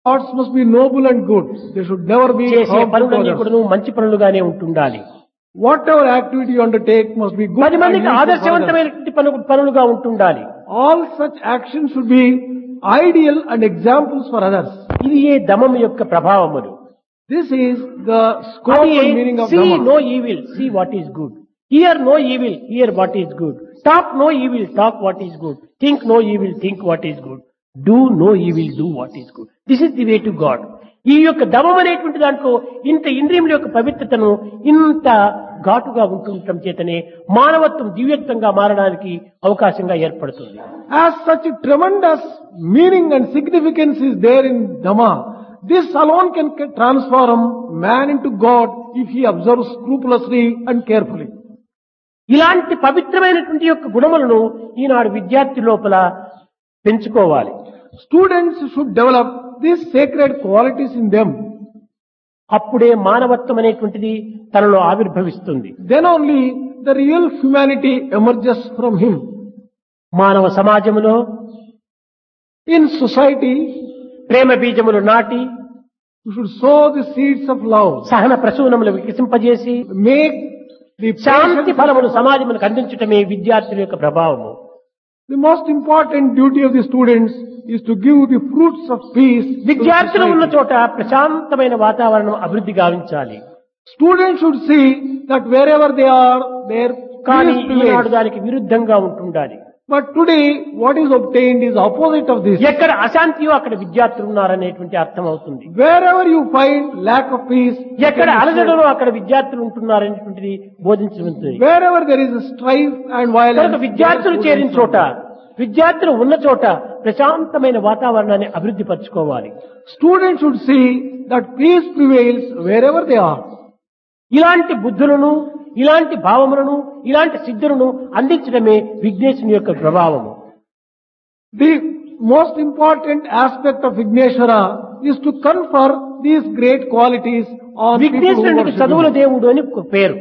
thoughts must be noble and good. They should never be చేసే harmful to పనులన్నీ others. కూడా మంచి పనులుగానే ఉంటుండాలి Whatever activity you undertake must be good పది and మందికి useful for others. ఆదర్శవంతమైనటువంటి పను పనులుగా ఉంటుండాలి All such actions should be ideal and examples for others. ఇది ఏ దమం యొక్క ప్రభావములు This is the scope అది and meaning of see Dhamma. No evil see what is good hear no evil hear what is good talk no evil talk what is good think no evil think what is good do no evil do what is good this is the way to God ఈ యొక్క దమం అనేటువంటి దాంట్లో ఇంత ఇంద్రియముల యొక్క పవిత్రతను ఇంత ఘాటుగా ఉంటుండటం చేతనే మానవత్వం దివ్యత్వంగా మారడానికి అవకాశంగా ఏర్పడుతుంది As such tremendous meaning and significance is there in Dhamma, this alone can ca- transform man into God if he observes scrupulously and carefully. ఇలాంటి పవిత్రమైనటువంటి యొక్క గుణములను ఈనాడు విద్యార్థి లోపల పెంచుకోవాలి Students should develop these sacred qualities in them. అప్పుడే మానవత్వం అనేటువంటిది తనలో ఆవిర్భవిస్తుంది Then only the real humanity emerges from him. మానవ సమాజములో In society, ప్రేమ బీజములు నాటి you should sow the seeds of love. సహన ప్రసూనములు వికసింపజేసి Make the Shanti patience- ఫలమును సమాజములకు అందించటమే విద్యార్థుల యొక్క ప్రభావము The most important duty of the students is to give the fruits of peace. to the విద్యార్థులు ఉన్న society. చోట ప్రశాంతమైన వాతావరణం అభివృద్ధి గావించాలి Students should see that wherever they are, their కానీ peace ఈనాడు prevails. దానికి విరుద్ధంగా ఉంటుండాలి But today, what is obtained is opposite of this. ఎక్కడ అశాంతియో అక్కడ విద్యార్థులు ఉన్నారనేటువంటి అర్థం అవుతుంది Wherever you find lack of peace, you ఎక్కడ can అలజడలో అక్కడ విద్యార్థులు ఉంటున్నారనేటువంటిది బోధించబడుతుంది wherever there is strife and violence, కనుక విద్యార్థులు చేరిన చోట విద్యార్థులు ఉన్న చోట ప్రశాంతమైన వాతావరణాన్ని అభివృద్ధి పరచుకోవాలి students should see that peace prevails wherever they are. ఇలాంటి బుద్ధులను ఇలాంటి భావములను ఇలాంటి సిద్ధులను అందించడమే విఘ్నేశుని యొక్క ప్రభావము The most important aspect of Vigneshwara is to confer these great qualities on people who విఘ్నేశ్వరునికి worship చదువుల him. దేవుడు అని ఒక పేరు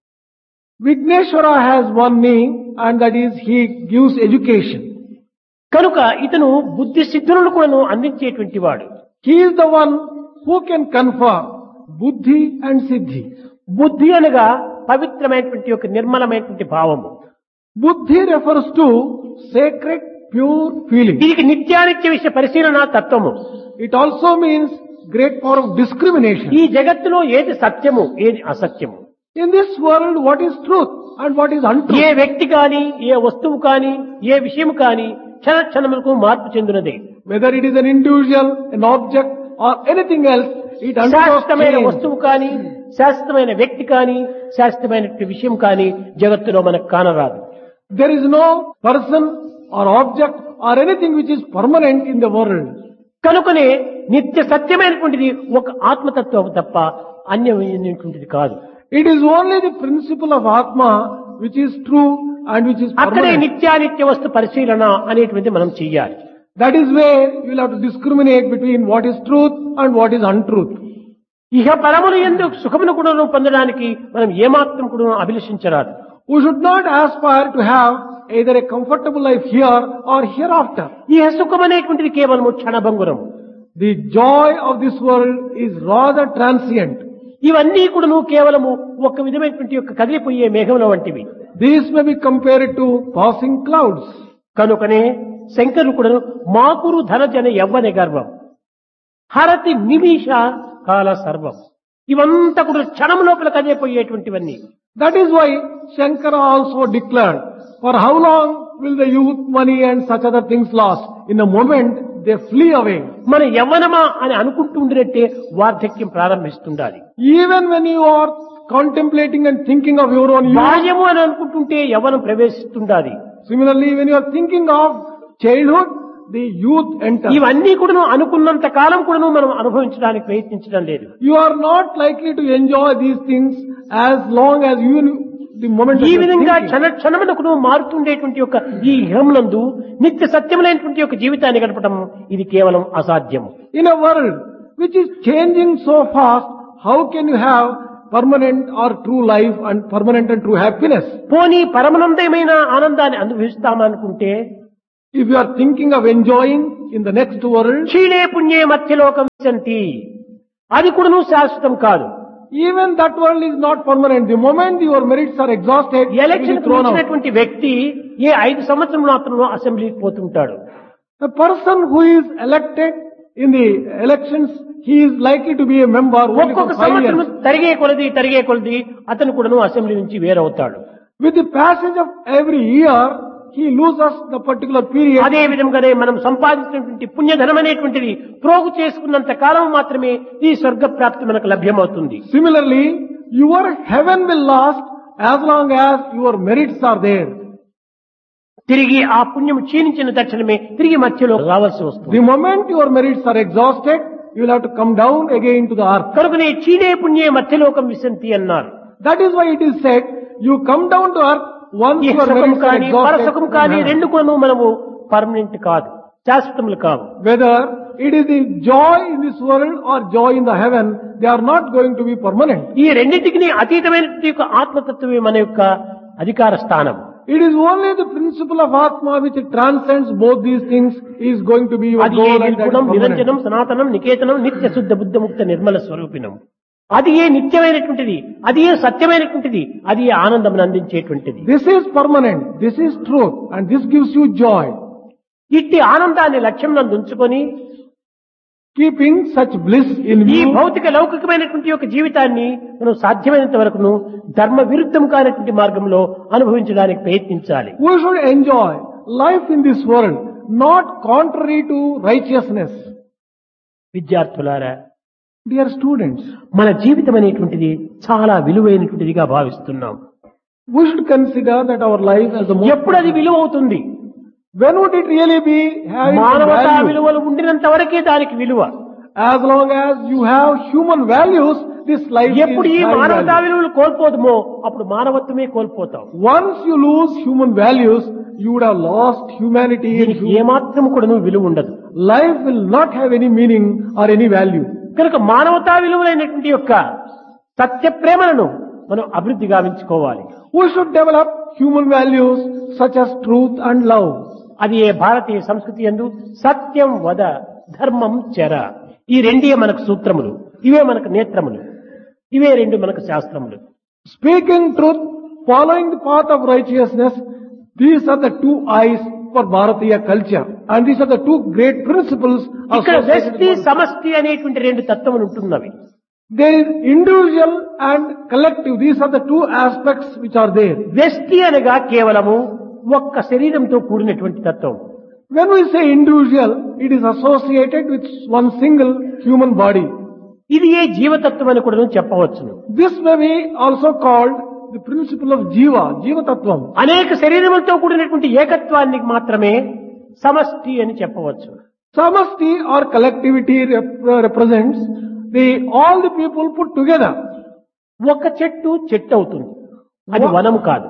Vigneshwara has one name and that is he gives education. కనుక ఇతను బుద్ధి సిద్ధులను కూడాను అందించేటువంటి వాడు He is the one who can confer buddhi and siddhi. బుద్ధి అనగా పవిత్రమైనటువంటి ఒక నిర్మలమైనటువంటి భావము Buddhi refers to sacred, pure feeling. దీనికి నిత్యానిత్య విషయ పరిశీలన తత్వము It also means great power of discrimination. ఈ జగత్తులో ఏది సత్యము ఏది అసత్యము In this world, what is truth and what is A untruth? వ్యక్తి కాని ఏ వస్తువు కాని ఏ విషయం కాని క్షణ క్షణములకు మార్పు చెందినదే Whether it is an individual, an object or anything else, it undergoes శాశ్వతమైన change. వస్తువు కాని శాశ్వతమైన వ్యక్తి కాని శాశ్వతమైన విషయం కాని జగత్తులో మనకు కానరాదు There is no person or object or anything which is permanent in the world. కనుకనే నిత్య సత్యమైనటువంటిది ఒక ఆత్మతత్వం తప్ప అన్యమైనటువంటిది కాదు It is only the principle of Atma which is true and which is అక్కడే permanent. నిత్యానిత్య వస్తు పరిశీలన అనేటువంటిది మనం చెయ్యాలి That is where you will have to discriminate between what is truth and what is untruth. ఇహ పరములు ఎందుకు సుఖమును కూడా పొందడానికి మనం ఏమాత్రం కూడా అభిలషించరాదు We should not aspire to have either a comfortable life here or hereafter. ఇహ సుఖం అనేటువంటిది కేవలము క్షణభంగురము The joy of this world is rather transient. ఇవన్నీ కూడాను కేవలము ఒక విధమైనటువంటి యొక్క కదిలిపోయే మేఘముల వంటివి These may be compared to passing clouds. కనుకనే శంకరుడు కూడా మాకురు ధనజన యవ్వని గర్వం హరతి నిమిష కాల సర్వం ఇవంతా కూడా క్షణం లోపల కదిలిపోయేటువంటివన్నీ That is why Shankara also declared, for how long will the youth, money and such other things last? In a moment, they flee away. మన యవ్వనమా అని అనుకుంటూ ఉండినట్టే వార్ధక్యం ప్రారంభిస్తుండాలి Even when you are contemplating and thinking of your own youth, బాల్యము అని అనుకుంటుంటే యవ్వనం ప్రవేశిస్తుండాలి similarly when you are thinking of childhood, the youth enters. ఇవన్నీ కూడాను అనుకున్నంత కాలం కూడాను మనం అనుభవించడానికి ప్రయత్నించడం లేదు You are not likely to enjoy these things as long as you, the moment that ఈ you are విధంగా thinking. క్షణ క్షణమునకు మారుతుండేటువంటి యొక్క ఈ ఇహమునందు నిత్య సత్యములైనటువంటి యొక్క జీవితాన్ని గడపడం ఇది కేవలం అసాధ్యము In a world which is changing so fast, how can you have permanent or true life and permanent and true happiness? పోనీ పరమనందమైన ఆనందాన్ని అనుభవిస్తామనుకుంటే If you are thinking of enjoying in the next world, క్షీణే పుణ్యే మధ్యలోకం విశంతి అది కూడాను శాశ్వతం కాదు even that world is not permanent. The moment your merits are exhausted, you will election be thrown out. వచ్చినటువంటి వ్యక్తి ఏ ఐదు సంవత్సరం మాత్రం అసెంబ్లీకి పోతుంటాడు A person who is elected in the elections, he is likely to be a member only ఒక్కొక్క for five సంవత్సరం years. తరిగే కొలది తరిగే కొలది అతను కూడాను అసెంబ్లీ నుంచి వేరవుతాడు With the passage of every year, he loses the particular period. అదే విధంగానే మనం సంపాదించినటువంటి పుణ్యధనం అనేటువంటిది ప్రోగు చేసుకున్నంత కాలం మాత్రమే ఈ స్వర్గ ప్రాప్తి మనకు లభ్యమవుతుంది Similarly, your heaven will last as long as your merits are there. తిరిగి ఆ పుణ్యం క్షీణించిన తక్షణమే తిరిగి మధ్యలో రావాల్సి వస్తుంది The moment your merits are exhausted, you will have to come down again to the earth. కనుకనే క్షీణే పుణ్యే మధ్యలోకం విశంతి అన్నారు That is why it is said, you come down to earth once ఈ your సుఖం merits are కానీ పరసుఖం exhausted. కానీ in heaven. రెండు కూడా మనము permanent కాదు శాశ్వతములు కావు Whether it is the joy in this world or joy in the heaven, they are not going to be permanent. ఈ రెండింటికి అతీతమైనటువంటి యొక్క ఆత్మతత్వమే మన యొక్క అధికార స్థానం It is only the principle of Atma which transcends both these things is going to be your అది ఏ goal and that is నిర్గుణం permanent. నిరంజనం సనాతనం నికేతనం నిత్య శుద్ధ బుద్ధ ముక్త నిర్మల స్వరూపిణం అది ఏ నిత్యమైనటువంటిది అది ఏ సత్యమైనటువంటిది అది ఏ ఆనందం అందించేటువంటిది This is permanent, this is truth and this gives you joy. ఇట్టి ఆనందాన్ని లక్ష్యం నందు ఉంచుకొని Keeping such bliss in ఈ view, భౌతిక లౌకికమైనటువంటి యొక్క జీవితాన్ని మనం సాధ్యమైనంత వరకును ధర్మ విరుద్ధం కానటువంటి మార్గంలో అనుభవించడానికి ప్రయత్నించాలి we should enjoy life in this world, not contrary to righteousness. విద్యార్థులారా Dear students, మన జీవితం అనేటువంటిది చాలా విలువైనటువంటిదిగా భావిస్తున్నాం we should consider that our life as the most ఎప్పుడు అది విలువ అవుతుంది When would it really be having some మానవతా value? విలువలు ఉండినంత వరకే దానికి విలువ As long as you have human values, this life ఎప్పుడు ఈ is high మానవతా value. విలువలు కోల్పోదుమో అప్పుడు మానవత్వమే కోల్పోతాం Once you lose human values, you would have lost humanity and దీనికి hu- ఏమాత్రం కూడా విలువ ఉండదు life will not have any meaning or any value. కనుక మానవతా విలువలైనటువంటి యొక్క సత్య ప్రేమలను మనం అభివృద్ధి గావించుకోవాలి We should develop human values such as truth and love. అది ఏ భారతీయ సంస్కృతి ఎందు సత్యం వద ధర్మం చెర ఈ రెండే మనకు సూత్రములు ఇవే మనకు నేత్రములు ఇవే రెండు మనకు శాస్త్రములు Speaking truth, following the path of righteousness, these are the two eyes for Bharatiya culture. And these are the two great principles ఇక్కడ associated వ్యక్తి with సమష్టి అనేటువంటి రెండు తత్వములు ఉంటున్నవి There is individual and collective. These are the two aspects which are there. వ్యష్టి అనగా కేవలము ఒక్క శరీరంతో కూడినటువంటి తత్వం When we say individual, it is associated with one single human body. ఇది ఏ జీవతత్వం అని కూడా చెప్పవచ్చును This may be also called the principle of Jiva, Jiva Tattvam. అనేక శరీరములతో కూడినటువంటి ఏకత్వాన్ని మాత్రమే సమష్టి అని చెప్పవచ్చు Samasti or collectivity rep- represents the, all the people put together. ఒక చెట్టు చెట్టు అవుతుంది అది వనం కాదు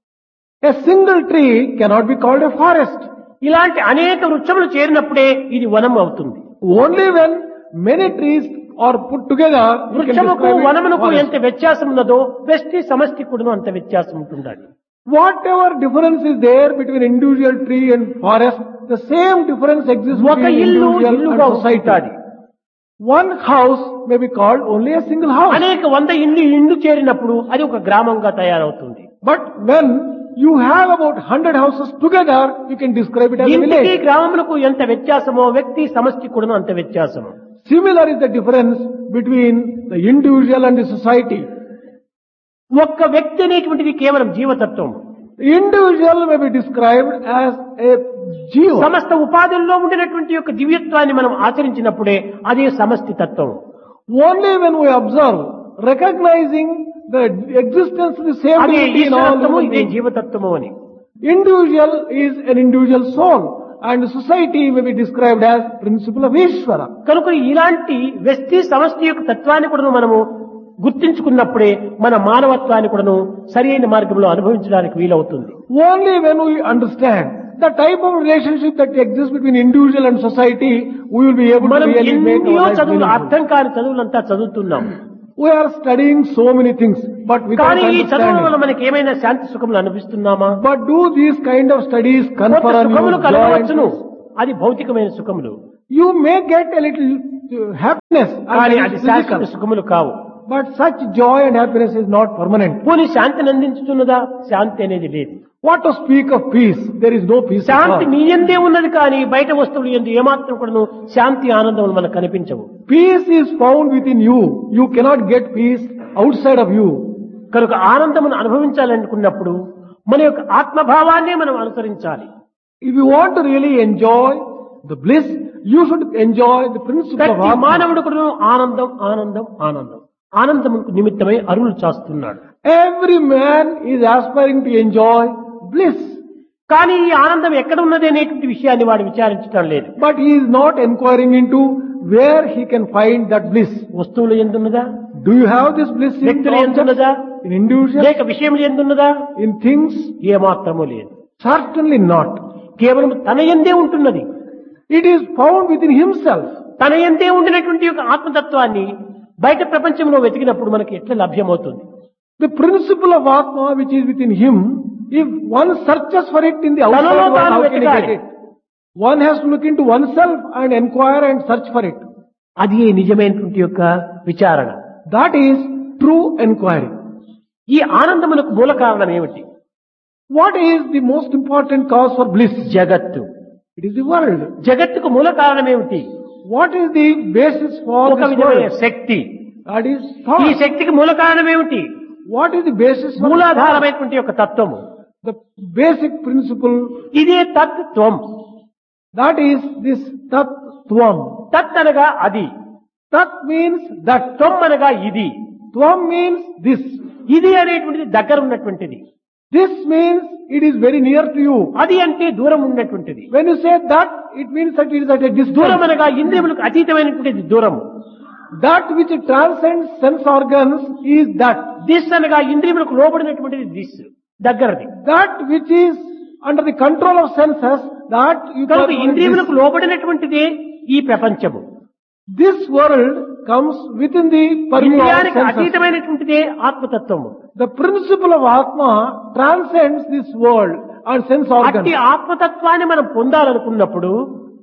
A single tree cannot be called a forest. ఇలాంటి అనేక వృక్షములు చేరినప్పుడే ఇది వనం అవుతుంది Only when many trees are put together, you can వృక్షముకు describe it వనమునకు forest. ఎంత వ్యత్యాసం ఉన్నదో వ్యష్టి సమష్టి కూడా అంత వ్యత్యాసం ఉంటుండాలి Whatever difference is there between individual tree and forest, the same difference exists ఒక between ఇల్లు individual ఇల్లుగా and society. ఉంటాది One house may be called only a single house. అనేక వంద ఇండ్లు ఇండ్లు చేరినప్పుడు అది ఒక గ్రామంగా తయారవుతుంది But when you have about 100 houses together, you can describe it as a ఇంటికి village. గ్రామములకు ఎంత వ్యత్యాసమో వ్యక్తి సమష్టి కూడా అంత వ్యత్యాసము Similar is the difference between the individual and the society. ఒక్క వ్యక్తి అనేటువంటిది కేవలం జీవతత్వం Individual may be described as a jiva. సమస్త ఉపాధుల్లో ఉండినటువంటి యొక్క దివ్యత్వాన్ని మనం ఆచరించినప్పుడే అదే సమష్టి తత్వం Only when we observe, recognizing the existence of the same అదే divinity in all ఈశ్వరత్వము human ఇదే beings. జీవతత్వము అని Individual is an individual soul and society may be described as principle of Ishvara. కనుక ఇలాంటి వ్యక్తి సమష్టి యొక్క తత్వాన్ని కూడా మనము గుర్తించుకున్నప్పుడే మన మానవత్వాన్ని కూడాను సరి అయిన మార్గంలో అనుభవించడానికి వీలవుతుంది Only when we understand the type of relationship that exists between individual and society, we will be able to మనం really make ఎన్నో our life చదువులు meaningful. అర్థం కాని చదువులంతా చదువుతున్నాం We are studying so many things, but without కానీ ఈ చదువుల వల్ల understanding. మనకి ఏమైనా శాంతి సుఖములు అనిపిస్తున్నామా But do these kind of studies కొంత confer on సుఖములు you joy and కలగవచ్చును peace? అది భౌతికమైన సుఖములు You may get a little uh, happiness, and కానీ that అది is శాశ్వత physical. సుఖములు కావు But such joy and happiness is not permanent. పోనీ శాంతిని అందించుతున్నదా శాంతి అనేది లేదు What to speak of peace? There is no peace at Shanti all. మీ ఎందే ఉన్నది కానీ బయట వస్తువులు ఎందు ఏమాత్రం కూడా శాంతి ఆనందములు మనకు కనిపించవు Peace is found within you. You cannot get peace outside of you. కనుక ఆనందమును అనుభవించాలనుకున్నప్పుడు మన యొక్క ఆత్మభావాన్నే మనం అనుసరించాలి If you want to really enjoy the bliss, you should enjoy the principle of ప్రతి Atma. మానవుడు కూడా ఆనందం ఆనందం ఆనందం ఆనందముకు నిమిత్తమై అరువులు చాస్తున్నాడు Every man is aspiring to enjoy bliss. కానీ ఈ ఆనందం ఎక్కడ ఉన్నది అనేటువంటి విషయాన్ని వాడు విచారించడం లేదు But he is not inquiring into where he can find that bliss. వస్తువులు ఎందున్నదా Do you have this bliss in వ్యక్తులు objects, ఎందున్నదా in individuals, లేక విషయములు ఎందున్నదా in things? ఏమాత్రము లేదు Certainly not. కేవలం తన ఎందే ఉంటున్నది It is found within himself. తన ఎందే ఉండినటువంటి యొక్క ఆత్మతత్వాన్ని బయట ప్రపంచంలో వెతికినప్పుడు మనకి ఎట్లా లభ్యమవుతుంది The principle of Atma which is within him, if one searches for it in the outside తనలో world, తాను how can he get వెతకాలి. it? One has to look into oneself and inquire and search for it. అది నిజమైనటువంటి యొక్క విచారణ That is true inquiry. ఈ ఆనందములకు మూల కారణం ఏమిటి What is the most important cause for bliss? జగత్తు It is the world. జగత్తుకు మూల కారణం ఏమిటి What is the basis for ఒక this విధమైన world? శక్తి That is ఈ thought. శక్తికి మూల కారణం ఏమిటి What is the basis for thought? మూలాధారమైనటువంటి యొక్క తత్వము The basic principle, ఇదే తత్వం that is this tat tvam. తత్ అనగా అది Tat means that. త్వం అనగా ఇది Tvam means this. ఇది అనేటువంటిది దగ్గర ఉన్నటువంటిది This means it is very near to you. అది అంటే దూరం ఉన్నటువంటిది When you say that, it means that it is at a దూరం distance. అనగా ఇంద్రియములకు అతీతమైనటువంటిది దూరం That which transcends sense organs is that. This అనగా ఇంద్రియములకు లోబడినటువంటిది దిస్ దగ్గరది That which is under the control of senses, that you కనుక can ఇంద్రియములకు లోబడినటువంటిదే ఈ ప్రపంచము This world comes within the purview of ఇంద్రియానికి senses. అతీతమైనటువంటిదే ఆత్మతత్వము The principle of Atma transcends this world and sense organs. అట్టి ఆత్మతత్వాన్ని మనం పొందాలనుకున్నప్పుడు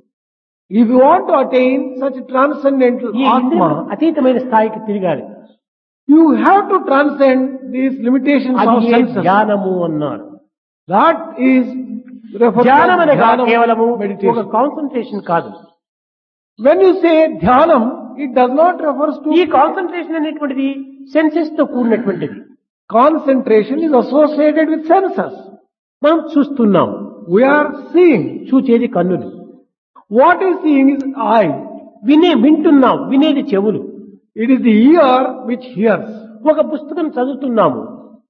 If you want to attain such transcendental ఈ ఇంద్రియములకు Atma, అతీతమైన స్థాయికి తిరగాలి you have to transcend these limitations of అది senses. ధ్యానము అన్నారు That is referred to ధ్యానం as అనగా dhyanam కేవలము ఒక meditation. కాన్సన్ట్రేషన్ కాదు When you say dhyanam, it does not refer ఈ to కాన్సన్ట్రేషన్ అనేటువంటిది సెన్సెస్ తో కూడినటువంటిది concentration is associated with senses. మనం చూస్తున్నాం We are seeing. చూచేది కన్నులు What is seeing is eye. వినే వింటున్నాం వినేది చెవులు It is the ear which hears. ఒక పుస్తకం చదువుతున్నాము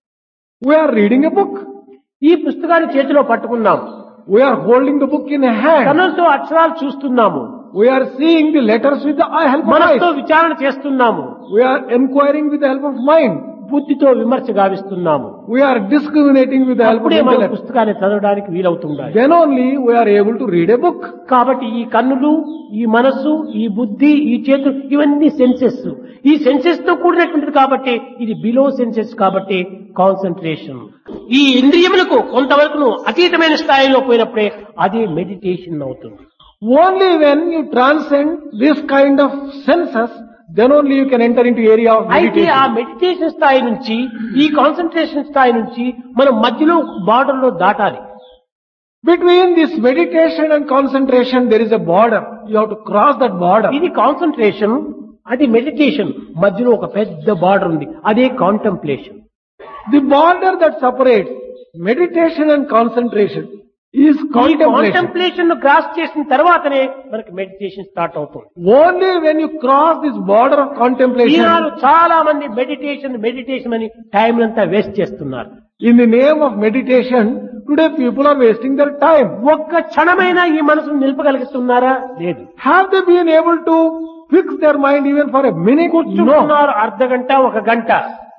We are reading a book. ఈ పుస్తకాన్ని చేతిలో పట్టుకున్నాం We are holding the book in a hand. కన్నులతో అక్షరాలు చూస్తున్నాము We are seeing the letters with the eye help of మనసుతో eyes. విచారణ చేస్తున్నాము We are inquiring with the help of mind. బుద్ధితో విమర్శ గావిస్తున్నాము We are discriminating with the help of అప్పుడే మన intellect. పుస్తకాన్ని చదవడానికి వీలవుతుండాలి Then only we are able to read a book. కాబట్టి ఈ కన్నులు ఈ మనస్సు ఈ బుద్ధి ఈ చేతులు ఇవన్నీ సెన్సెస్ ఈ సెన్సెస్ తో కూడినటువంటిది కాబట్టి ఇది బిలో సెన్సెస్ కాబట్టి కాన్సన్ట్రేషన్ ఈ ఇంద్రియములకు కొంతవరకు అతీతమైన స్థాయిలో పోయినప్పుడే అది మెడిటేషన్ అవుతుంది Only when you transcend this kind of senses, then only you can enter into area of అయితే ఆ meditation. మెడిటేషన్ స్థాయి నుంచి ఈ కాన్సన్ట్రేషన్ స్థాయి నుంచి మనం మధ్యలో బార్డర్ లో దాటాలి Between this meditation and concentration, there is a border. You have to cross that border. ఇది కాన్సన్ట్రేషన్ అది మెడిటేషన్ మధ్యలో ఒక పెద్ద బార్డర్ ఉంది అదే contemplation The border that separates meditation and concentration is ఈ contemplation. కాంటంప్లేషన్ ను క్రాస్ చేసిన తర్వాతనే మనకి మెడిటేషన్ స్టార్ట్ అవుతుంది Only when you cross this border of contemplation, ఈనాడు చాలా మంది మెడిటేషన్ మెడిటేషన్ అని టైం అంతా వేస్ట్ చేస్తున్నారు in the name of meditation, today people are wasting their time. ఒక్క క్షణమైనా ఈ మనసును నిలపగలుగుతున్నారా లేదు Have they been able to fix their mind even for a minute? No. కూర్చుంటున్నారు అర్ధ గంట ఒక గంట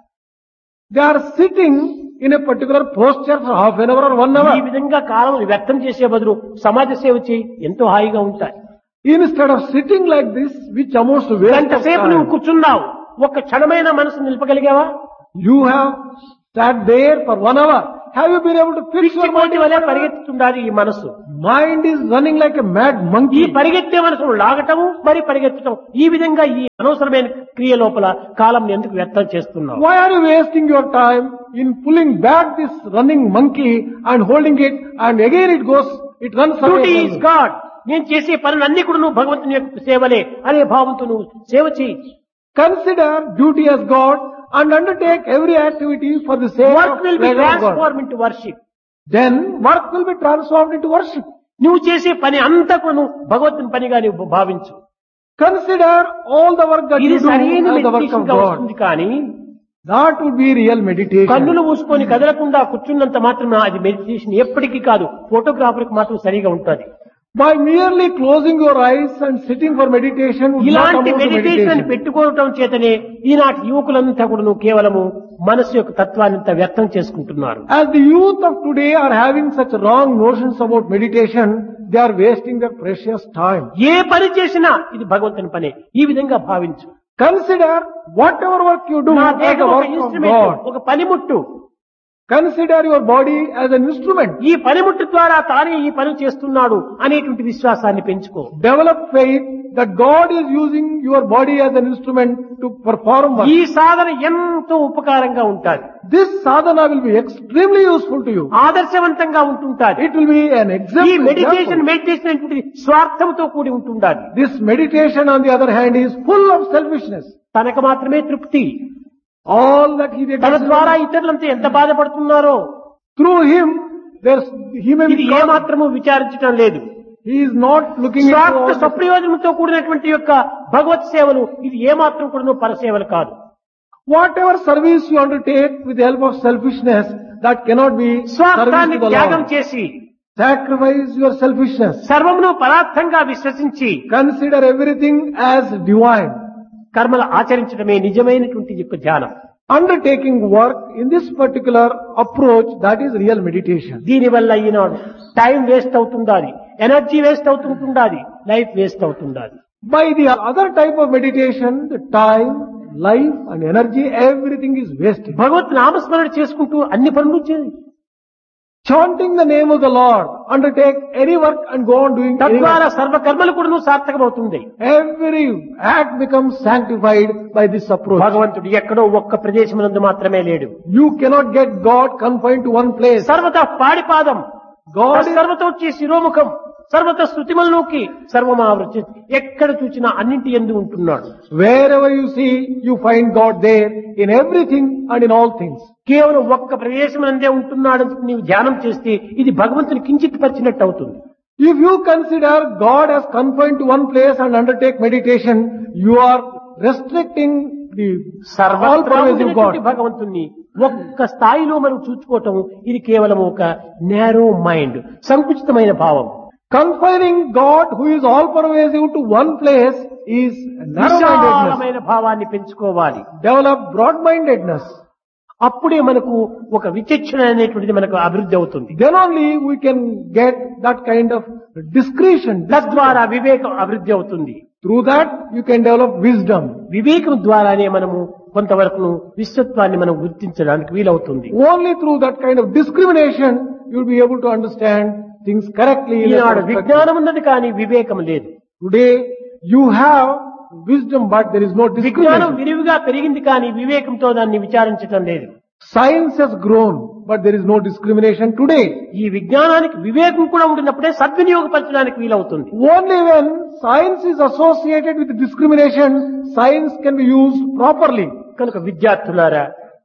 They are sitting in a particular posture for half an hour or one ఈ hour. విధంగా కాలం వ్యక్తం చేసే బదులు సమాజ సేవ చేయి ఎంతో హాయిగా ఉంటాయి Instead of sitting like this, which amounts to waste గంట of సేపు నువ్వు time. కూర్చున్నావు ఒక క్షణమైన మనసు నిలపగలిగావా You have sat there for one hour. Have you been able to fix your mind? పిచ్చిపోటీ వలె పరిగెత్తుతుండాలి ఈ మనసు Mind is running like a mad ఈ monkey. పరిగెత్తే మనసును లాగటము మరి పరిగెత్తటం ఈ విధంగా ఈ అనవసరమైన క్రియ లోపల కాలం ఎందుకు వ్యర్థం చేస్తున్నావు Why are you wasting your time in pulling back this running monkey and holding it and again it goes, it runs duty away. Is from you? God నేను చేసే పనులన్నీ కూడా నువ్వు భగవంతుని యొక్క సేవలే అనే భావంతో నువ్వు సేవ చేయి Consider duty as God and undertake every activity for the sake work of will be pleasure of God. Transform into worship Then work will be transformed into worship. నువ్వు చేసే పని అంతా కూడా నువ్వు భగవంతుని పనిగా నువ్వు భావించు Consider all the work that ఇది you do సరైన as the work meditation of గా God. వస్తుంది కానీ That would be real meditation. కన్నులు మూసుకొని కదలకుండా కూర్చున్నంత మాత్రం అది మెడిటేషన్ ఎప్పటికీ కాదు ఫోటోగ్రాఫర్కి మాత్రం సరిగా ఉంటుంది By merely closing your eyes and sitting for meditation would not ఇలాంటి amount to మెడిటేషన్ meditation. పెట్టుకోవటం చేతనే ఈనాటి యువకులంతా కూడా నువ్వు కేవలము మనసు యొక్క తత్వాన్ని అంతా వ్యక్తం చేసుకుంటున్నారు As the youth of today are having such wrong notions about meditation, they are wasting their precious time. ఏ పని చేసినా ఇది భగవంతుని పనే ఈ విధంగా భావించు Consider whatever work you do నా as the దేహం ఒక work of ఇన్స్ట్రుమెంట్ God. ఒక పనిముట్టు Consider your body as an instrument. ఈ పనిముట్టు ద్వారా తానే ఈ పని చేస్తున్నాడు అనేటువంటి విశ్వాసాన్ని పెంచుకో Develop faith that God is using your body as an instrument to perform work. ఈ సాధన ఎంతో ఉపకారంగా ఉంటాది This sadhana will be extremely useful to you. ఆదర్శవంతంగా ఉంటుంటాది It will be an ఈ example. Meditation example. మెడిటేషన్ అనేటువంటిది స్వార్థంతో కూడి ఉంటుండాలి This meditation on the other hand is full of selfishness. తనకు మాత్రమే తృప్తి All that he did తన ద్వారా ఇతరులంతా ఎంత బాధపడుతున్నారో through him, there's, he may ఇది be ఏ మాత్రము విచారించడం లేదు he is not looking into స్వార్థ all this. సప్రయోజనంతో కూడినటువంటి యొక్క భగవత్ సేవలు ఇది ఏ మాత్రం కూడా పరసేవలు కాదు Whatever service you undertake with the help of selfishness, that cannot be service స్వార్థాన్ని to the త్యాగం Lord. చేసి Sacrifice your selfishness. సర్వమును పదార్థంగా విశ్వసించి Consider everything as divine. కర్మలు ఆచరించడమే నిజమైనటువంటి యొక్క ధ్యానం Undertaking work in this particular approach, that is real meditation. దీనివల్ల ఈనాడు టైం వేస్ట్ అవుతుండాలి ఎనర్జీ వేస్ట్ అవుతుంటుండాలి లైఫ్ వేస్ట్ అవుతుండాలి By the other type of meditation, the time, life and energy, everything is wasted. భగవత్ నామస్మరణ చేసుకుంటూ అన్ని పనులు చేయి Chanting the name of the Lord, undertake any work and go on doing any తద్వారా work. సర్వ కర్మలు కూడా నువ్వు సార్థకమవుతుంది Every act becomes sanctified by this approach. భగవంతుడు ఎక్కడో ఒక్క ప్రదేశమునందు మాత్రమే లేడు You cannot get God confined to one place. సర్వత పాడిపాదం God is, సర్వత వచ్చి శిరోముఖం సర్వత శృతిమల్లోకి సర్వమావృత్తి ఎక్కడ చూసినా అన్నింటి ఎందు ఉంటున్నాడు wherever you see, you find God there in everything and in all things. కేవలం ఒక్క ప్రదేశం అందే ఉంటున్నాడని నీవు ధ్యానం చేస్తే ఇది భగవంతుని కించిత్ పరిచినట్టు అవుతుంది If you consider God as confined to one place and undertake meditation, you are restricting the all pervasive God. సర్వత్రా భగవంతుణ్ణి ఒక్క స్థాయిలో మనం చూసుకోవటం ఇది కేవలం ఒక నేరో మైండ్ సంకుచితమైన భావం Confining God who is all pervasive to one place is narrow-mindedness. విశాలమైన భావాన్ని పెంచుకోవాలి Develop broad-mindedness. అప్పుడే మనకు ఒక విచక్షణ అనేటువంటిది మనకు అభివృద్ధి అవుతుంది Then only we can get that kind of discretion. తద్వారా వివేకం అభివృద్ధి అవుతుంది Through that you can develop wisdom. వివేకం ద్వారానే మనము కొంతవరకు విశ్వత్వాన్ని మనం గుర్తించడానికి వీలవుతుంది Only through that kind of discrimination you will be able to understand things correctly. in a Eenadu perspective. విజ్ఞానం ఉన్నది కానీ వివేకం లేదు Today you have wisdom but there is no విజ్ఞానం discrimination. విరివిగా పెరిగింది కానీ వివేకంతో దాన్ని విచారించడం లేదు Science has grown but there is no discrimination today. ఈ విజ్ఞానానికి వివేకం కూడా ఉండినప్పుడే సద్వినియోగపరచడానికి వీలవుతుంది Only when science is associated with discrimination, science can be used properly. కనుక విద్యార్థులారా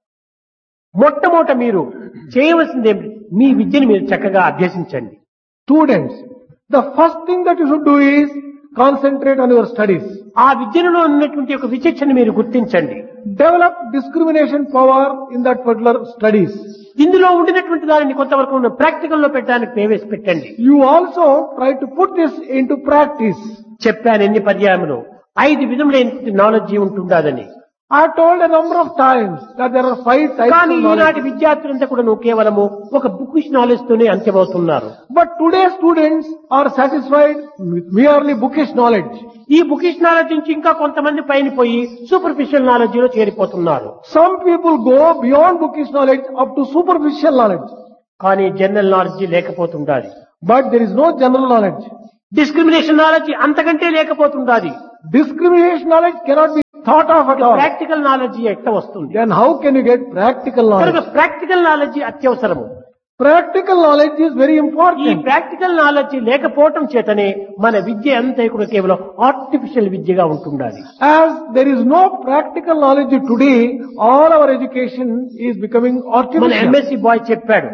మొట్టమొదట మీరు చేయవలసింది ఏమిటి మీ విద్యను మీరు చక్కగా అభ్యసించండి Students, the first thing that you should do is concentrate on your studies. ఆ విద్యలో ఉన్నటువంటి ఒక విచక్షణ మీరు గుర్తించండి Develop discrimination power in that particular studies. ఇందులో ఉండినటువంటి దానిని కొంతవరకు ప్రాక్టికల్ లో పెట్టడానికి ప్రవేశపెట్టండి You also try to put this into practice. చెప్పాను ఎన్ని పర్యాయములు ఐదు విధములైనటువంటి నాలెడ్జి ఉంటుండదని I have told a number of times that there are five types కానీ of ఈనాటి knowledge. విద్యార్థులంతా కూడా నువ్వు కేవలము ఒక బుకిష్ నాలెడ్జ్ తోనే అంత్యమవుతున్నారు But today's students are satisfied with merely bookish knowledge. ఈ బుకిష్ నాలెడ్జ్ నుంచి ఇంకా కొంతమంది పైన పోయి సూపర్ఫిషియల్ నాలెడ్జ్ లో చేరిపోతున్నారు Some people go beyond bookish knowledge up to superficial knowledge. కానీ జనరల్ నాలెడ్జ్ లేకపోతుండాలి But there is no general knowledge. Discrimination knowledge అంతకంటే లేకపోతుండాలి Discrimination knowledge cannot be thought of at all. Practical knowledge ఎట్ట వస్తుంది Then how can you get practical కనుక knowledge? Practical knowledge అత్యవసరము Practical knowledge is very ఈ important. Practical knowledge లేకపోవటం చేతనే మన విద్య అంతా కూడా కేవలం ఆర్టిఫిషియల్ విద్యగా ఉంటుండాలి As there is no practical knowledge today, all our education is becoming మన artificial. ఎంఎస్సి బాయ్ చెప్పాడు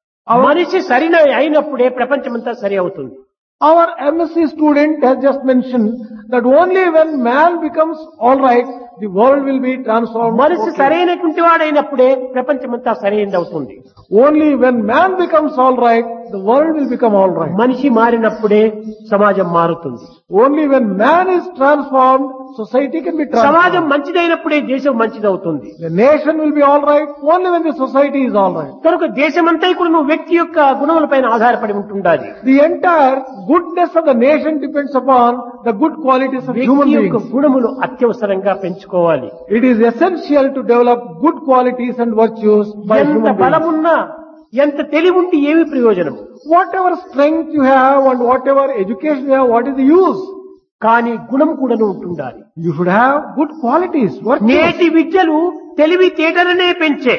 మనిషి సరైన అయినప్పుడే ప్రపంచమంతా సరి అవుతుంది Our MSc student has just mentioned that only when man becomes alright, the world will be transformed. మనిషి Okay. సరైనటువంటి వాడైనప్పుడే ప్రపంచమంతా సరైనది అవుతుంది Only when man becomes alright, the world will become alright. మనిషి మారినప్పుడే సమాజం మారుతుంది Only when man is transformed, society can be సమాజం transformed. మంచిదైనప్పుడే దేశం మంచిదవుతుంది The nation will be alright only when the society is alright. కనుక దేశమంతా కూడా నువ్వు వ్యక్తి యొక్క గుణములపైన ఆధారపడి ఉంటుండాలి The entire goodness of the nation depends upon the good qualities of human వ్యక్తి యొక్క beings. గుణములు అత్యవసరంగా పెంచుకోవాలి It is essential to develop good qualities and virtues by ఎంత human beings. బలమున్నా ఎంత తెలివి ఉంటే ఏమి ప్రయోజనం Whatever strength you have and whatever education you have, what is the use? కానీ గుణం కూడాను ఉంటుండాలి You should have good qualities, virtues. నేటి విద్యలు తెలివి తేటలనే పెంచే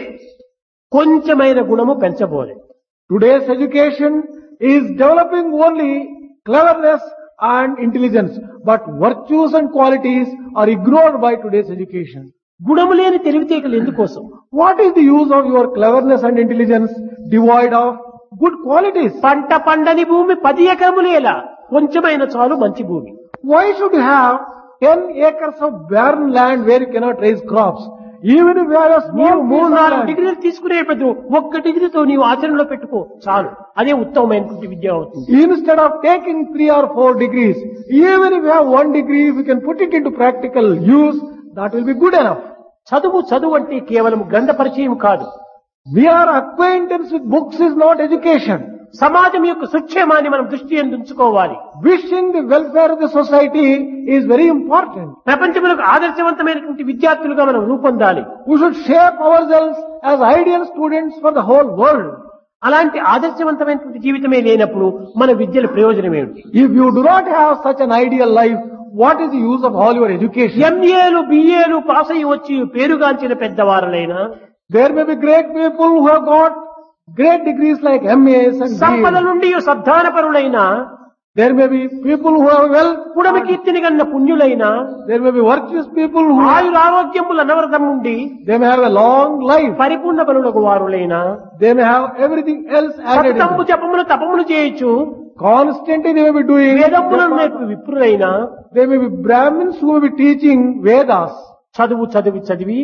కొంచెమైన గుణము పెంచబోలే Today's education is developing only cleverness and intelligence, but virtues and qualities are ignored by today's education. గుణము లేని తెలివితేటలు ఎందుకోసం What is the use of your cleverness and intelligence devoid of good qualities? పంట పండని భూమి పది ఎకరములేలా కొంచెమైన చాలు మంచి భూమి Why should you have 10 acres of barren land where you cannot raise crops? Even if you have a small నీవు మూడు piece of నాలుగు land, డిగ్రీలు తీసుకునే బదులు ఒక్క డిగ్రీతో నీవు ఆచరణలో పెట్టుకో చాలు అదే ఉత్తమమైనటువంటి విద్య అవుతుంది instead of taking 3 or 4 degrees, even if you have 1 degree, if you can put it into practical use, that will be good enough. చదువు చదువు అంటే కేవలం గ్రంథ పరిచయం కాదు Mere acquaintance with books is not education. సమాజం యొక్క సుక్షేమాన్ని మనం దృష్టి ఉంచుకోవాలి Wishing the welfare of the society is very important. ప్రపంచంలో ఆదర్శవంతమైనటువంటి విద్యార్థులుగా మనం రూపొందాలి We should shape ourselves as ideal students for the whole world. అలాంటి ఆదర్శవంతమైనటువంటి జీవితమే లేనప్పుడు మన విద్యల ప్రయోజనం ఏమిటి If you do not have such an ideal life, what is the use of all your education? ఎంఏలు బిఏలు పాస్ అయ్యి వచ్చి పేరుగాంచిన పెద్దవారులైనా There may be great people who have got great degrees like MAs and సంపద BAs. నుండి సద్ధానపరులైనా There may be people who have wealth. పుడమ కీర్తిని కన్న పుణ్యులైనా There may be virtuous people who ఆయురారోగ్యముల అనవరతం ఉండి they may have a long life. పరిపూర్ణ బలులకు వారులైనా They may have everything else added. into సప్తము it. జపములు తపములు చేయొచ్చు Constantly they may be doing. వేదములను నేర్పి విప్రులైనా They may be Brahmins who may be teaching Vedas, చదువు చదివి చదివి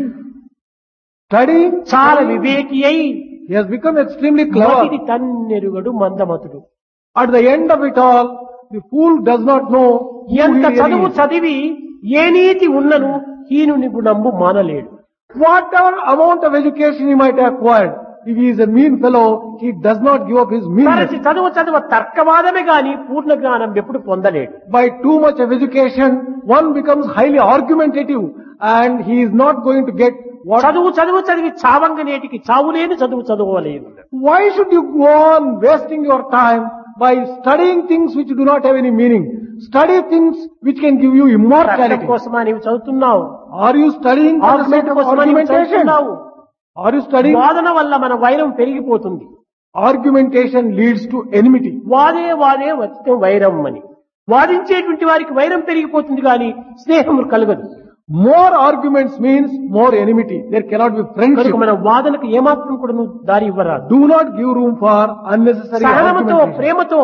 studying. చాలా వివేకి అయి He has become extremely మతిని clever. తన్నెరుగడు మందమతుడు At the end of it all, the fool does not know who ఎంత he really చదువు is. చదివి ఏ నీతి ఉన్నను హీనుని గుణంబు మానలేడు Whatever amount of education he might have acquired, if he is a mean fellow, he does not give up his meanness. తరచి చదువు చదువు తర్కవాదమే గాని పూర్ణ జ్ఞానం ఎప్పుడు పొందలేడు By too much of education, one becomes highly argumentative and he is not going to get what. చదువు చదువు చదివి చావంగ నేటికి చావులేని చదువు చదువుకోలేదు Why should you go on wasting your time by studying things which do not have any meaning? Study things which can give you immortality. కోసమా నీవు చదువుతున్నావు Are you studying for the sake argument of కోసమా నీవు argumentation? చదువుతున్నావు Are you studying? వాదన వల్ల మన వైరం పెరిగిపోతుంది Argumentation leads to enmity. వాదే వాదే వచ్చితే వైరం అని వాదించేటువంటి వారికి వైరం పెరిగిపోతుంది కానీ స్నేహం కలగదు More arguments means more enmity. There cannot be friendship. కనుక మన వాదనకు ఏమాత్రం కూడా నువ్వు దారి ఇవ్వరాదు Do not give room for unnecessary సహనముతో argumentation. ప్రేమతో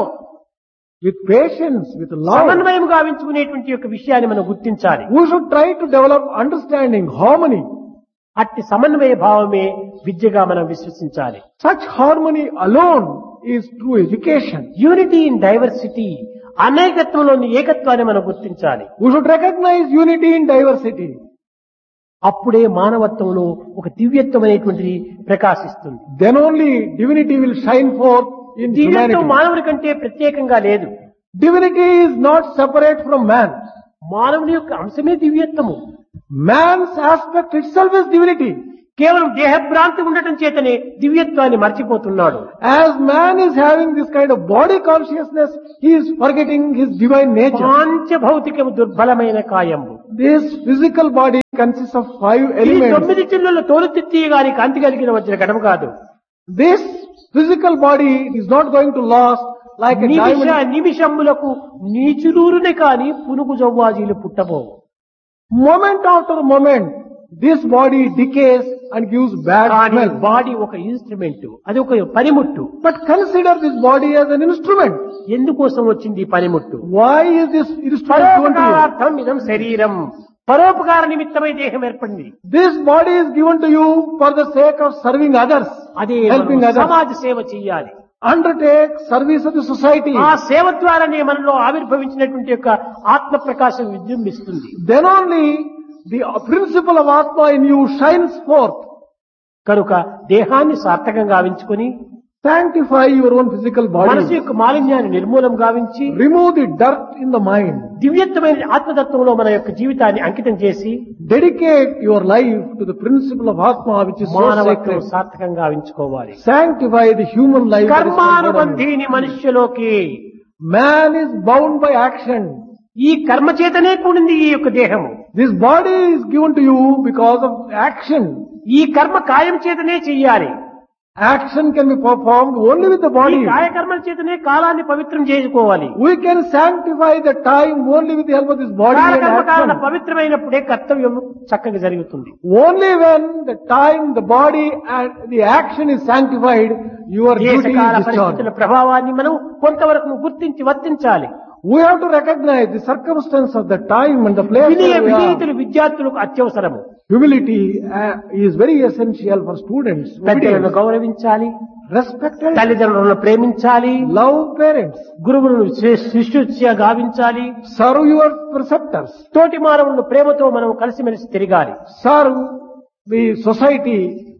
With patience, with love. సమన్వయం గావించుకునేటువంటి యొక్క విషయాన్ని మనం గుర్తించాలి We should try to develop understanding, harmony. అట్టి సమన్వయ భావమే విద్యగా మనం విశ్వసించాలి Such harmony alone is true education. Unity in diversity అనేకత్వంలోని ఏకత్వాన్ని మనం గుర్తించాలి We should recognize unity in diversity. అప్పుడే మానవత్వంలో ఒక దివ్యత్వం అనేటువంటిది ప్రకాశిస్తుంది Then only divinity will shine forth in దివ్యత్వం humanity. మానవుడి కంటే ప్రత్యేకంగా లేదు Divinity is not separate from man. మానవుని యొక్క అంశమే దివ్యత్వము Man's aspect itself is divinity. కేవలం దేహభ్రాంతి ఉండటం చేతనే దివ్యత్వాన్ని మర్చిపోతున్నాడు As man is having this kind of body consciousness, he is forgetting his divine nature. పాంచభౌతికము దుర్బలమైన కాయము This physical body consists of five ఇది elements. తొమ్మిది చిల్లుల తోలుతిత్తి గారి కాంతి కలిగిన వచ్చిన ఘటం కాదు This physical body is not going to last like a Nimisha diamond. నిమిషములకు నీచులూరునే కాని పునుగు జవ్వాజీలు పుట్టబోవు Moment after moment, this body decays and gives bad కానీ smell. బాడీ ఒక ఇన్స్ట్రుమెంట్ అది ఒక పనిముట్టు But consider this body as an instrument. ఎందుకోసం వచ్చింది ఈ పనిముట్టు Why is this instrument given to you? పరోపకారార్థం ఇదం శరీరం పరోపకార నిమిత్తమై దేహం ఏర్పడింది This body is given to you for the sake of serving others, అదే helping మనం others. సమాజ సేవ చెయ్యాలి Undertake service of the society. ఆ సేవ ద్వారానే మనలో ఆవిర్భవించినటువంటి యొక్క ఆత్మ ప్రకాశం విజృంభిస్తుంది Then only the principle of Atma in you shines forth. కనుక దేహాన్ని సార్థకంగా గావించుకొని Sanctify your own physical మనసు body. యొక్క మాలిన్యాన్ని నిర్మూలం గావించి Remove the dirt in the mind. దివ్యత్వమైన ఆత్మతత్వంలో మన యొక్క జీవితాన్ని అంకితం చేసి Dedicate your life to the principle of Atma which is so మానవత్వం sacred. సార్థకంగా గావించుకోవాలి Sanctify the human life. that is conferred on you. కర్మానుబంధీని మనుష్యలోకి Man is bound by action. ఈ కర్మ చేతనే కూడింది ఈ యొక్క దేహము This body is given to you because of action. ఈ కర్మ కాయం చేతనే చెయ్యాలి Action can be performed only with the ఈ body. కాయకర్మల చేతనే కాలాన్ని పవిత్రం చేసుకోవాలి We can sanctify the time only with the help of this body and కాలకర్మ కారణ action. పవిత్రమైనప్పుడే కర్తవ్యం చక్కగా జరుగుతుంది Only when the time, the body and the action is sanctified, your duty దేశకాల is discharged. పరిస్థితుల ప్రభావాన్ని మనం కొంతవరకు గుర్తించి వర్తించాలి We have to recognize the circumstance of the time and the place వినయ where we are. వినీతులు విద్యార్థులకు అత్యవసరము Humility uh, is very essential for students. పెద్దలను Obedience. గౌరవించాలి Respect and తల్లిదండ్రులను ప్రేమించాలి love parents. గురువులను శి- శిష్యుత్య గావించాలి Serve your preceptors. తోటి మానవులను ప్రేమతో మనం కలిసిమెలిసి తిరగాలి Serve the society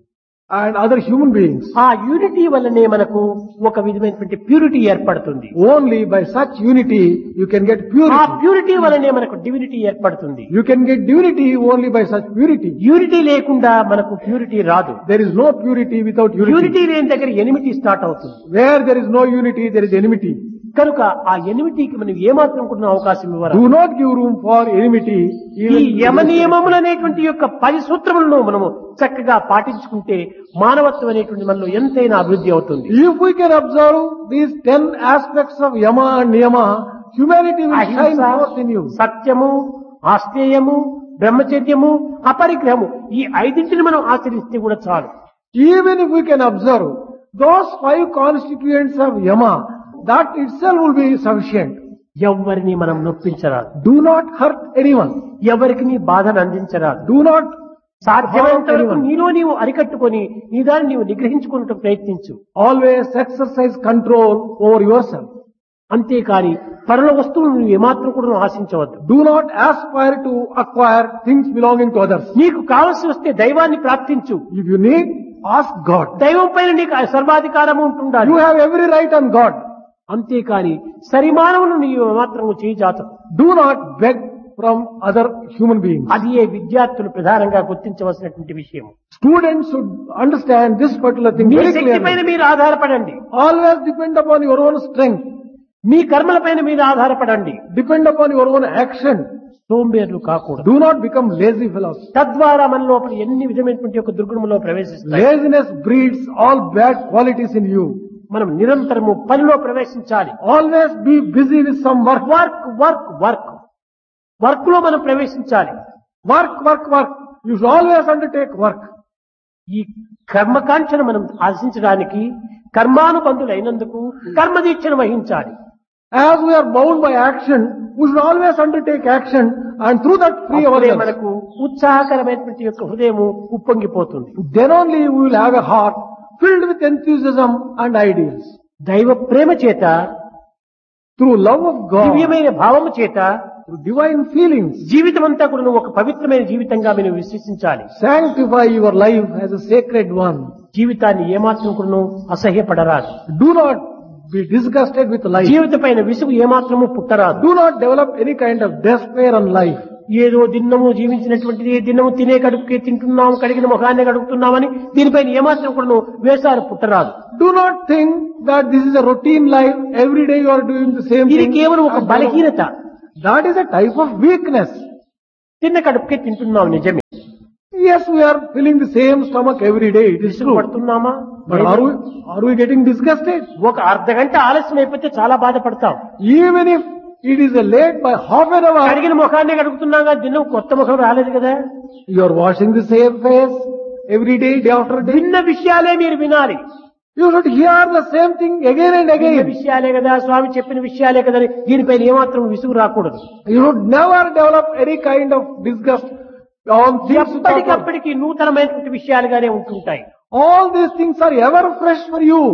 and other human beings. ఆ యూనిటీ వల్లనే మనకు ఒక విధమైనటువంటి ప్యూరిటీ ఏర్పడుతుంది Only by such unity you can get ఆ purity. ప్యూరిటీ వల్లనే మనకు డివినిటీ ఏర్పడుతుంది You can get divinity only by such purity. Unity లేకుండా మనకు ప్యూరిటీ రాదు There is no purity without unity. Unity లేని దగ్గర ఎనిమిటీ స్టార్ట్ అవుతుంది Where there is no unity, there is enmity. కనుక ఆ ఎనిమిటీకి మనం ఏమాత్రం కూడా అవకాశం ఇవ్వరు Do not give room for enmity. ఈ Even యమ నియమములు అనేటువంటి యొక్క పది సూత్రములను మనము చక్కగా పాటించుకుంటే మానవత్వం అనేటువంటి మనలో ఎంతైనా అభివృద్ధి అవుతుంది if we can observe these ten aspects of yama and niyama, humanity will shine అహింస, forth in you. సత్యము ఆస్తేయము బ్రహ్మచర్యము అపరిగ్రహము ఈ ఐదింటిని మనం ఆచరిస్తే కూడా చాలు Even if we can observe those five constituents of yama, that itself will be sufficient. ఎవరిని మనం నొప్పించరాదు Do not hurt anyone. ఎవరికి నీ బాధను అందించరాదు Do not సాధ్యమైనంత harm వరకు anyone. నీలో నీవు అరికట్టుకొని నీ దాన్ని నీవు నిగ్రహించుకున్నట్టు ప్రయత్నించు Always exercise control over yourself. అంతేకాని పరుల వస్తువులను నువ్వు ఏమాత్రం కూడా నువ్వు ఆశించవద్దు Do not aspire to acquire things belonging to others. నీకు కావలసి వస్తే దైవాన్ని ప్రార్థించు If you need, ask God. దైవం పైన నీకు సర్వాధికారము ఉంటుండాలి You have every right on God. అంతేకాని సరిమానవులు నీవు మాత్రం చేయి Do not beg from other human beings. అది ఏ విద్యార్థులు ప్రధానంగా గుర్తించవలసినటువంటి విషయం Students should understand this particular thing me very శక్తి పైన clearly. మీరు ఆధారపడండి Always depend upon your own strength. మీ కర్మల పైన మీరు ఆధారపడండి Depend upon your own action. సోంబేర్లు కాకూడదు Do not become lazy fellows. తద్వారా మన లోపల ఎన్ని విధమైనటువంటి యొక్క దుర్గుణంలో ప్రవేశిస్తాయి Laziness breeds all bad qualities in you. మనం నిరంతరము పనిలో ప్రవేశించాలి Always be busy with some work. Work work work work లో మనం ప్రవేశించాలి Work, work, work. You should always undertake work. ఈ కర్మకాంక్షను మనం ఆశించడానికి కర్మానుబంధులు అయినందుకు కర్మదీక్షను వహించాలి As we are bound by action, we should always undertake action and through that free అప్పుడే ourselves. మనకు ఉత్సాహకరమైనటువంటి యొక్క హృదయము ఉప్పొంగిపోతుంది Then only we will have a heart filled with enthusiasm and ideals. దైవ ప్రేమ చేత Through love of God, దివ్యమైన భావము చేత through divine feelings. జీవితం అంతా కూడా నువ్వు ఒక పవిత్రమైన జీవితంగా మీరు విశ్వసించాలి Sanctify your life as a sacred one. జీవితాన్ని ఏమాత్రం కూడా నువ్వు అసహ్యపడరాదు Do not be disgusted with life. జీవిత పైన విసుగు ఏమాత్రము పుట్టరాదు Do not develop any kind of despair on life. ఏదో దిన్నము జీవించినటువంటిది దిన్నము తినే కడుపుకే తింటున్నాం కడిగిన ముఖాన్ని కడుగుతున్నామని దీనిపైన ఏమాత్రం కూడా నువ్వు వేసాలు పుట్టరాదు Do not think that this is a routine life. Every day you are doing the same ఇది thing. కేవలం ఒక బలహీనత That is a type of weakness. తిన్న కడుపుకే తింటున్నాం నిజమే Yes, we are filling the same stomach every day. It is విసుగు true. పడుతున్నామా But are we, are we getting disgusted? ఒక అర్ధ గంట ఆలస్యం అయిపోతే చాలా బాధపడతాం Even if it is a late by half an hour, కడిగిన ముఖాన్ని కడుగుతున్నాం కానీ దినం కొత్త ముఖం రాలేదు కదా you are washing the same face every day, day after day. భిన్న విషయాలే మీరు వినాలి You should hear the same thing again and భిన్న again. విషయాలే కదా స్వామి చెప్పిన విషయాలే కదా అని దీనిపైన ఏమాత్రం విసుగు రాకూడదు You should never develop any kind of disgust on things. which are- ఎప్పటికప్పటికి నూతనమైనటువంటి విషయాలుగానే ఉంటుంటాయి All these things are ever fresh for you.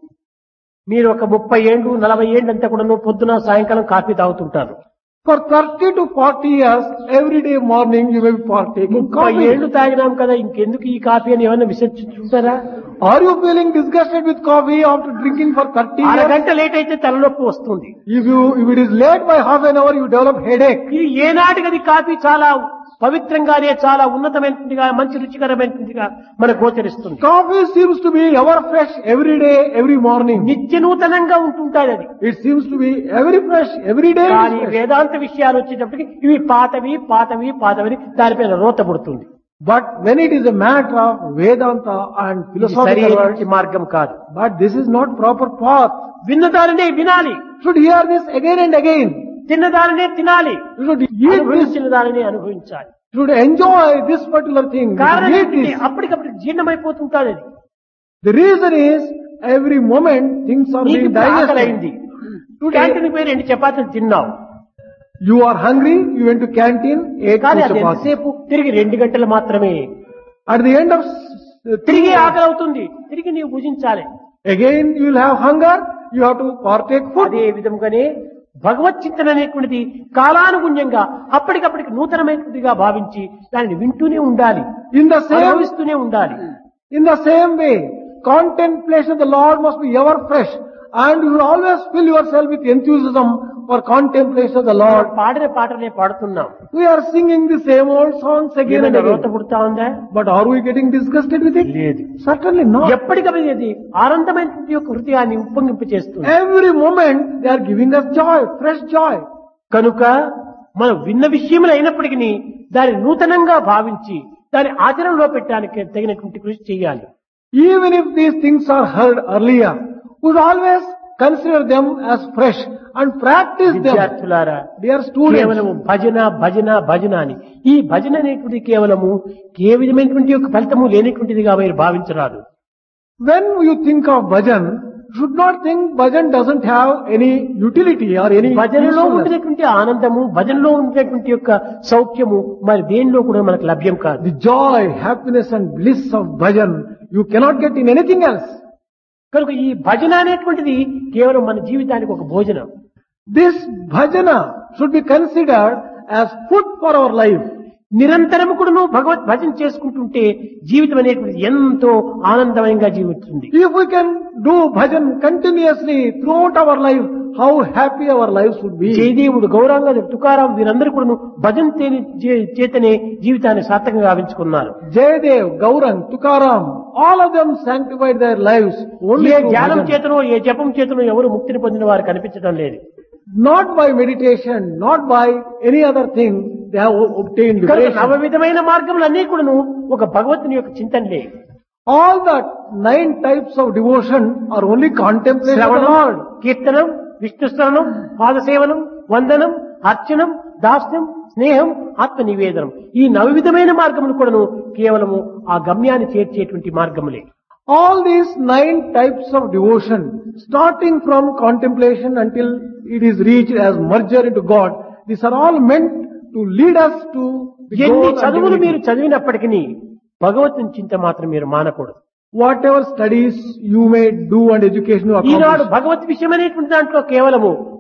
మీరు ఒక ముప్పై ఏండ్లు నలభై ఏండ్లు అంతా కూడా పొద్దున సాయంకాలం కాఫీ తాగుతుంటారు For 30 to 40 years, every day morning you may be partaking ముప్పై coffee. ఏళ్లు తాగినాం కదా ఇంకెందుకు ఈ కాఫీ అని ఏమైనా విసర్జించుంటారా Are you feeling disgusted with coffee after drinking for 30 years? అరగంట లేట్ అయితే తలనొప్పి వస్తుంది If you, if it is late by half an hour, you develop headache. ఇది ఏనాటికది కాఫీ చాలా పవిత్రంగానే చాలా ఉన్నతమైనదిగా మంచి రుచికరమైనదిగా మనకు గోచరిస్తుంది Coffee seems to be ever fresh every day, every morning. నిత్య నూతనంగా ఉంటుంటాయి అది It seems to be every fresh, every day. it is కానీ fresh. వేదాంత విషయాలు వచ్చేటప్పటికి ఇవి పాతవి పాతవి పాతవి దానిపైన రోత పుడుతుంది But when it is a matter of Vedanta and ఇది philosophical సరైనటువంటి words, మార్గం కాదు but this is not proper path. విన్నదానినే వినాలి Should hear this again and again. తిన్నదానినే తినాలి You should eat this. అనుభవించిన దానినే అనుభవించాలి Should enjoy this particular thing. You should కారణం eat ఏంటంటే this. అప్పటికప్పుడు జీర్ణమైపోతుంటాది అది The reason is every moment things are నీకు being ఇప్పుడు ఆకలి అయింది digested. క్యాంటీన్ పోయి రెండు చపాతీలు తిన్నావు You are hungry, you went to canteen, ate కానీ two అది chapatis. ఎంతసేపు తిరిగి రెండు గంటలు మాత్రమే At the end of s- తిరిగి ఆకలి అవుతుంది తిరిగి నీవు భుజించాలి again you will have hunger, you have to partake food. అదే విధంగానే భగవత్ చింతన అనేటువంటిది కాలానుగుణ్యంగా అప్పటికప్పటికి నూతనమైనదిగా భావించి దానిని వింటూనే ఉండాలి In the same, అనుభవిస్తూనే ఉండాలి in the same way, contemplation of the Lord must be ever fresh and you will always fill yourself with enthusiasm for contemplation of the Lord. పాడిన పాటనే పాడుతున్నాం We are singing the same old songs again and ఏమైనా రోత again. పుడతా ఉందా But are we getting disgusted with it? లేదు Certainly not. ఎప్పటికప్పుడు అది ఆనందమైనటువంటి యొక్క హృదయాన్ని ఉప్పొంగింప చేస్తుంది Every moment they are giving us joy, fresh joy. కనుక మనం విన్న విషయములు అయినప్పటికీ దాన్ని నూతనంగా భావించి దాని ఆచరణలో పెట్టడానికి తగినటువంటి కృషి చేయాలి Even if these things are heard earlier, we should always consider them as fresh and practice them. విద్యార్థులారా Dear students, కేవలము భజన భజన భజన అని ఈ భజన అనేటువంటిది కేవలము ఏ విధమైనటువంటి యొక్క ఫలితము లేనటువంటిదిగా మీరు భావించరాదు when you think of bhajan, you should not think bhajan doesn't have any utility or any భజనలో usefulness. ఉండినటువంటి ఆనందము భజనలో ఉండేటువంటి యొక్క సౌఖ్యము మరి దేనిలో కూడా మనకు లభ్యం కాదు The joy, happiness and bliss of bhajan, you cannot get in anything else. కనుక ఈ భజన అనేటువంటిది కేవలం మన జీవితానికి ఒక భోజనం This bhajana should be considered as food for our life. నిరంతరము కూడా నువ్వు భగవత్ భజన చేసుకుంటుంటే జీవితం అనేటువంటిది ఎంతో ఆనందమయంగా జీవిస్తుంది If we can do bhajan continuously throughout our life, how happy our lives would be. జయదేవుడు Gauranga Tukaram వీరందరూ కూడా భజన తేని- చే- చేతనే జీవితాన్ని సార్థకంగా గావించుకున్నారు Jayadev, Gaurang, Tukaram, all of them sanctified their lives only A through ధ్యానం bhajan. చేతనో ఏ జపం చేతనో ఎవరు ముక్తిని పొందిన వారు కనిపించడం లేదు Not by meditation, not by any other thing, they have o- obtained కనుక liberation. నవ విధమైన మార్గములన్నీ కూడాను ఒక భగవంతుని యొక్క చింతనలే All that nine types of devotion are only contemplation of the శ్రవణం Lord. కీర్తనం విష్ణుస్మరణం పాదసేవనం వందనం అర్చనం దాస్యం స్నేహం ఆత్మ నివేదనం ఈ నవవిధమైన మార్గములు కూడాను కేవలము ఆ గమ్యాన్ని చేర్చేటువంటి మార్గములే All these nine types of devotion, starting from contemplation until it is reached as merger into God, these are all meant to lead us to the ఎన్ని goal and చదువులు divinity. మీరు చదివినప్పటికీ భగవంతుని చింత మాత్రం మీరు మానకూడదు Whatever studies you may do and education you Eenadu accomplish, భగవత్ విషయం అనేటువంటి దాంట్లో కేవలము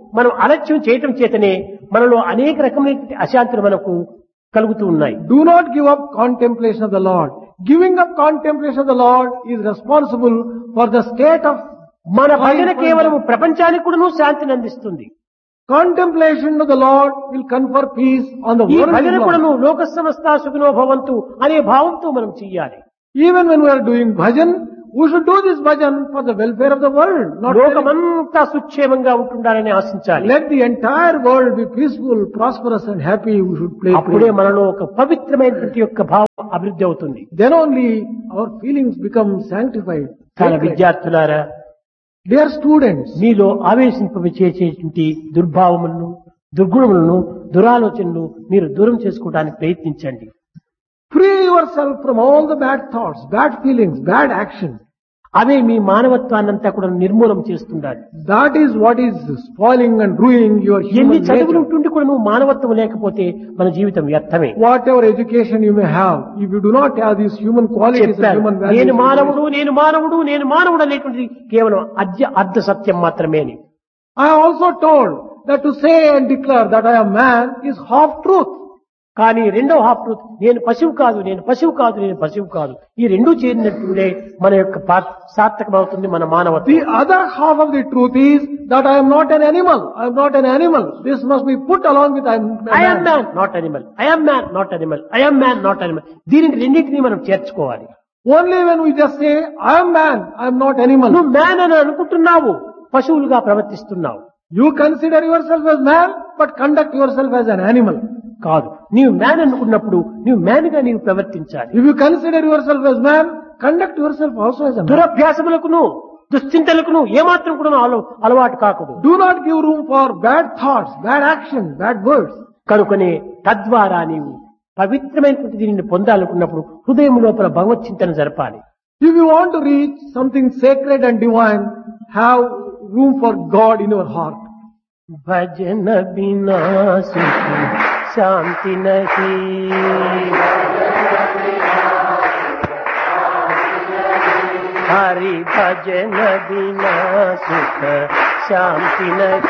మనం అలక్ష్యం చేయటం చేతనే మనలో అనేక రకమైనటువంటి అశాంతులు మనకు కలుగుతూ ఉన్నాయి Do not give up contemplation of the Lord. Giving up contemplation of the Lord is responsible for the state of మన భజన కేవలం ప్రపంచానికి కూడాను శాంతిని అందిస్తుంది contemplation of the Lord will confer peace on the ఈ world. భజన of కూడాను Lord. లోక సమస్త సుఖినో భవంతు అనే భావంతో మనం చెయ్యాలి Even when we are doing bhajan, we should do this bhajan for the welfare of the world. Not లోకమంతా సుక్షేమంగా ఉంటుండాలని ఆశించాలి let the entire world be peaceful, prosperous and happy. We should play. అప్పుడే praise. మనలో ఒక పవిత్రమైనటువంటి యొక్క భావం అభివృద్ధి అవుతుంది Then only our feelings become sanctified. కానీ sacred. విద్యార్థులారా Dear students, మీలో ఆవేశింపచేసేటువంటి దుర్భావములను దుర్గుణములను దురాలోచనలు మీరు దూరం చేసుకోవడానికి ప్రయత్నించండి free yourself from all the bad thoughts, bad feelings, bad action. అవే మీ మానవత్వాన్నంతా కూడా నిర్మూలం చేస్తుండాలి That is what is spoiling and ruining your ఎన్ని human చదువులు nature. ఉంటుండి కూడా నువ్వు మానవత్వం లేకపోతే మన జీవితం వ్యర్థమే Whatever education you may have, if you do not have these human qualities and చెప్పారు human నేను values, మానవుడు నేను మానవుడు నేను మానవుడు అనేటువంటిది కేవలం అద్య అర్ధ సత్యం మాత్రమే అని I also told that to say and declare that I am man is half truth. కానీ రెండవ హాఫ్ ట్రూత్ నేను పశువు కాదు నేను పశువు కాదు నేను పశువు కాదు ఈ రెండు చేరినట్టుండే మన యొక్క పా- సార్థకమవుతుంది మన మానవత్వం The other half of the truth is that I am not an animal. I am not an animal. This must be put along with I am a I am man. Man not animal I am man not animal I am man not animal దీనిని రెండింటినీ మనం చేర్చుకోవాలి Only when we just say I am man, I am not animal. నువ్వు man అని అనుకుంటున్నావు పశువులుగా ప్రవర్తిస్తున్నావు You consider yourself as man, but conduct yourself as an animal. కాదు నీవు మ్యాన్ అనుకున్నప్పుడు నీవు మ్యాన్ గా నీవు ప్రవర్తించాలి If you consider yourself as man, conduct yourself also as a man. దురభ్యాసములకును దుశ్చింతలకును ఏమాత్రం కూడా అల- అలవాటు కాకూడదు Do not give room for bad thoughts, bad action, bad words. కనుకనే తద్వారా నీవు పవిత్రమైనటువంటి దీనిని పొందాలనుకున్నప్పుడు హృదయం లోపల భగవత్ చింతన జరపాలి If you want to reach something sacred and divine, have room for God in your heart. భజన బినా సుఖ శాంతి నహి హరి భజన బినా సుఖ శాంతి నహి